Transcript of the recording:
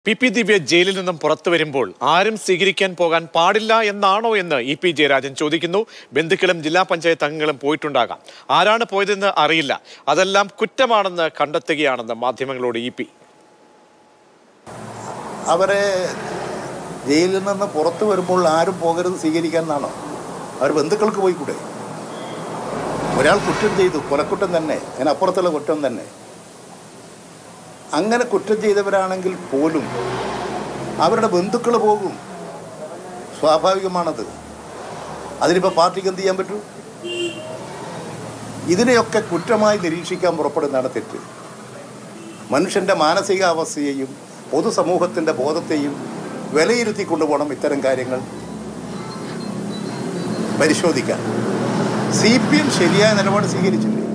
P P ദിവ്യ ജയിലിൽ നിന്നും പുറത്തു വരുമ്പോൾ ആരും സ്വീകരിക്കാൻ പോകാൻ പാടില്ല എന്നാണോ എന്ന് ഇ പി ജയരാജൻ ചോദിക്കുന്നു ബന്ധുക്കളും ജില്ലാ പഞ്ചായത്ത് അംഗങ്ങളും പോയിട്ടുണ്ടാകാം ആരാണ് പോയതെന്ന് അറിയില്ല അതെല്ലാം കുറ്റമാണെന്ന് കണ്ടെത്തുകയാണെന്ന് മാധ്യമങ്ങളോട് ഇ പി അവരെ ജയിലിൽ നിന്ന് പുറത്തു വരുമ്പോൾ ആരും പോകരുത് സ്വീകരിക്കാൻ എന്നാണോ അവർ ബന്ധുക്കൾക്ക് പോയിക്കൂടെ ഒരാൾ കുറ്റം ചെയ്തു കൊലക്കുറ്റം തന്നെ അതിനപ്പുറത്തുള്ള കുറ്റം തന്നെ അങ്ങനെ കുറ്റം ചെയ്തവരാണെങ്കിൽ പോലും അവരുടെ ബന്ധുക്കൾ പോകും സ്വാഭാവികമാണത് അതിനിപ്പോൾ പാർട്ടിക്ക് എന്ത് ചെയ്യാൻ പറ്റും ഇതിനെയൊക്കെ കുറ്റമായി നിരീക്ഷിക്കാൻ പുറപ്പെടുന്നതാണ് തെറ്റ് മനുഷ്യൻ്റെ മാനസികാവസ്ഥയെയും പൊതുസമൂഹത്തിൻ്റെ ബോധത്തെയും വിലയിരുത്തി കൊണ്ടുപോകണം ഇത്തരം കാര്യങ്ങൾ പരിശോധിക്കാൻ സി പി എം ശരിയായ നിലപാട് സ്വീകരിച്ചില്ലേ